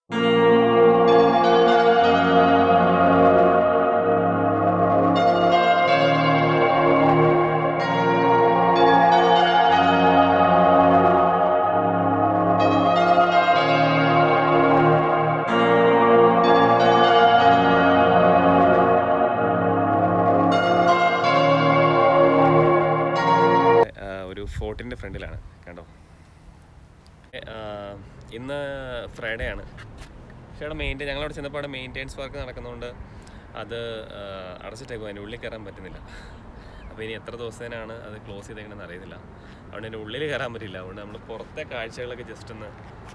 ആ, ഒരു ഫോർട്ടിൻ്റെ ഫ്രണ്ടിലാണ് കണ്ടോ ആ, ഇന്ന് ഫ്രൈഡേ ആണ് പക്ഷേ അവിടെ മെയിൻറ്റെയിൻ ഞങ്ങളവിടെ ചെന്നപ്പോൾ അവിടെ മെയിൻറ്റെയിൻസ് വർക്ക് നടക്കുന്നതുകൊണ്ട് അത് ആ, അടച്ചിട്ടേക്കും അതിൻ്റെ ഉള്ളിൽ കയറാൻ പറ്റുന്നില്ല അപ്പോൾ ഇനി എത്ര ദിവസത്തിനാണ് അത് ക്ലോസ് ചെയ്തേക്കണമെന്ന് അറിയുന്നില്ല അതുകൊണ്ട് അതിൻ്റെ ഉള്ളിൽ കയറാൻ പറ്റില്ല അതുകൊണ്ട് നമ്മൾ പുറത്തെ കാഴ്ചകളൊക്കെ ജസ്റ്റ് ഒന്ന്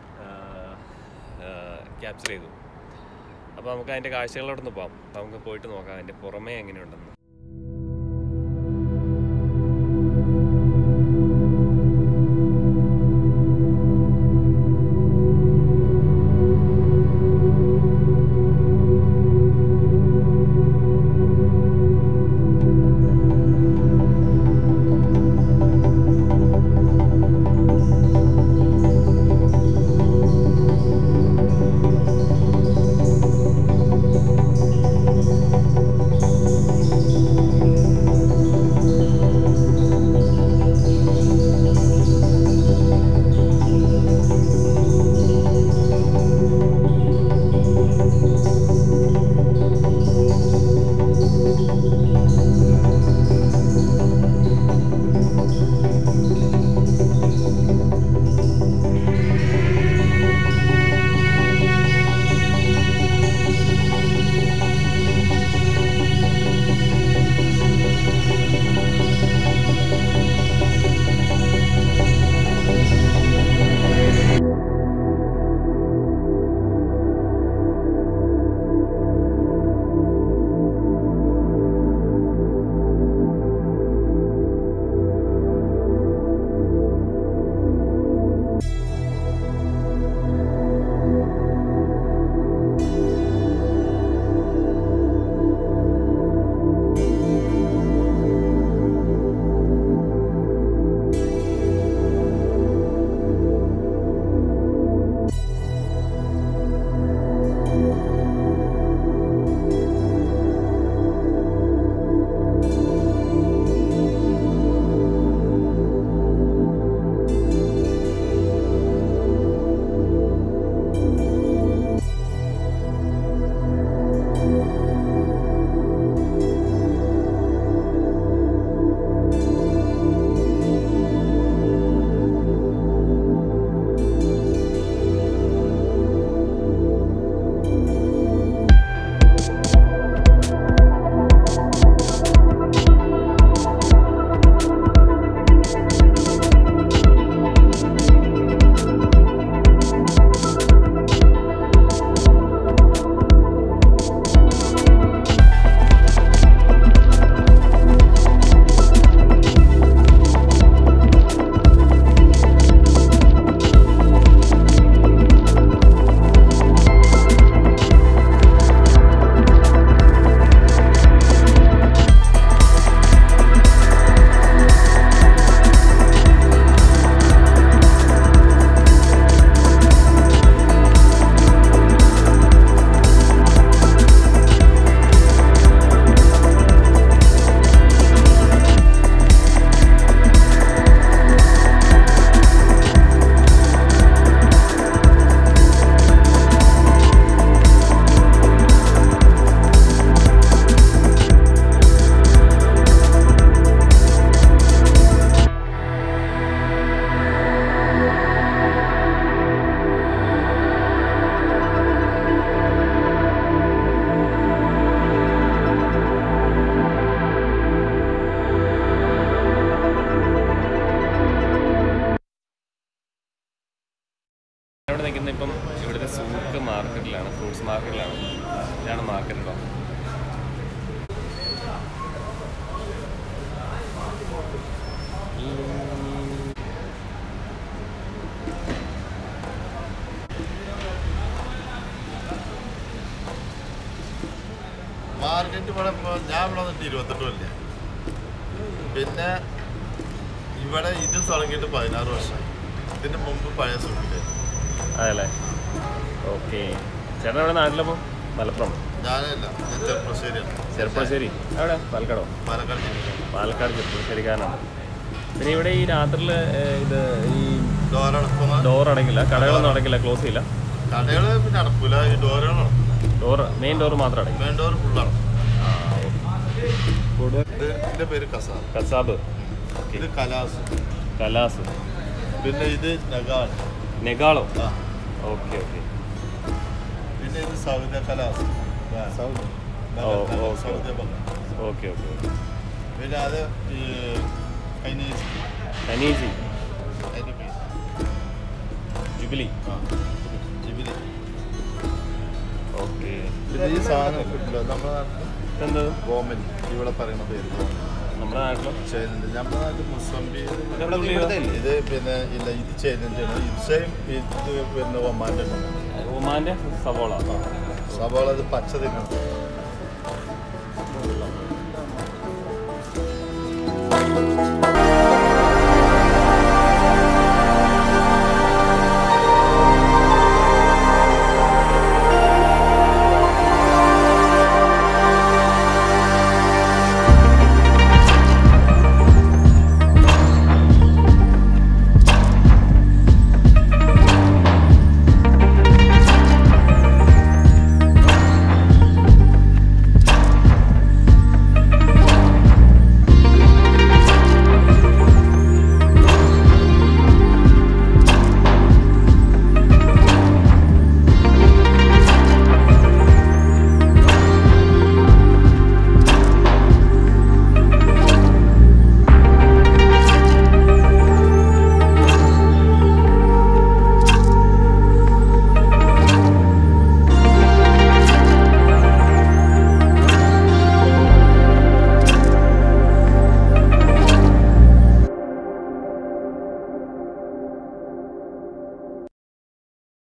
ക്യാപ്ചർ ചെയ്തു അപ്പോൾ നമുക്ക് അതിൻ്റെ കാഴ്ചകളോടൊന്ന് പോകാം അപ്പോൾ നമുക്ക് പോയിട്ട് നോക്കാം അതിൻ്റെ പുറമേ എങ്ങനെയുണ്ടെന്ന് ഇവിടെ നിൽക്കുന്നത് ഇപ്പം ഇവിടുത്തെ സൂക്ക് മാർക്കറ്റിലാണ് ഫ്രൂട്ട്സ് മാർക്കറ്റിലാണ് ഇതാണ് മാർക്കറ്റ് കേട്ടോ മാർക്കറ്റ് ഇവിടെ ഇപ്പോൾ ഞാൻ ഇവിടെ വന്നിട്ട് ഇരുപത്തെട്ട് കൊല്ല പിന്നെ ഇവിടെ ഇത് തുടങ്ങിയിട്ട് പതിനാറ് വർഷമായി ഇതിന് മുമ്പ് പഴയ സൂക്കില് അതല്ലേ ഓക്കെ ചേട്ടൻ എവിടെ നാട്ടിലപ്പോൾ മലപ്പുറം ഞാനല്ല ഞാൻ ചെറുപ്പശ്ശേരിയാണ് ചെറുപ്പശ്ശേരി എവിടെ പാലക്കാടോ പാലക്കാട് ജില്ല പാലക്കാട് ചെറുപ്പശ്ശേരിക്കാരനാണ് പിന്നെ ഇവിടെ ഈ രാത്രിയിൽ ഇത് ഈ ഡോറടക്കുന്ന ഡോർ അടയ്ക്കില്ല കടകളൊന്നും അടയ്ക്കില്ല ക്ലോസ് ചെയ്യില്ല കടകൾ പിന്നെ അടക്കൂല ഈ ഡോറുകൾ നടക്കും ഡോർ മെയിൻ ഡോർ മാത്രം അടയ്ക്കും മെയിൻ ഡോർ ഫുള്ളാണ് ഇത് ഇതിന്റെ പേര് കസാർ കസാബ് ഇത് കലാസ് കലാസ് പിന്നെ ഇത് നഗാൻ നെഗാളോ ആ ഓക്കെ ഓക്കെ പിന്നെ ഇത് സൗദ കലാസ് സൗദി ഓ, ഓ, okay. Saudi Bengal okay okay പിന്നെ അത് ഈ ചൈനീസ് അനീജി അതിന്റെ പേര് ജുബിലി ആ ജിബിലി ഓക്കെ പിന്നെ ഈ സാധനം കിട്ടില്ല നമ്മുടെ നാട്ടിൽ എന്ത് ഗോമൻ ഇവിടെ പറയുന്ന പേര് നമ്മുടെ നാട്ടിലോ ചെയ്യുന്നുണ്ട് നമ്മുടെ നാട്ടിൽ മുസംബി ഇതെവിടെ ഉള്ളിയോ? ഇത് പിന്നെ ഇല്ല ഇത് ചെയ്യുന്നുണ്ട് ഇത് സെയിം ഇത് പിന്നെ ഒമാൻ്റെ ഒമാൻ്റെ സവോള സവാള ഇത് പച്ച തിന്നു ആ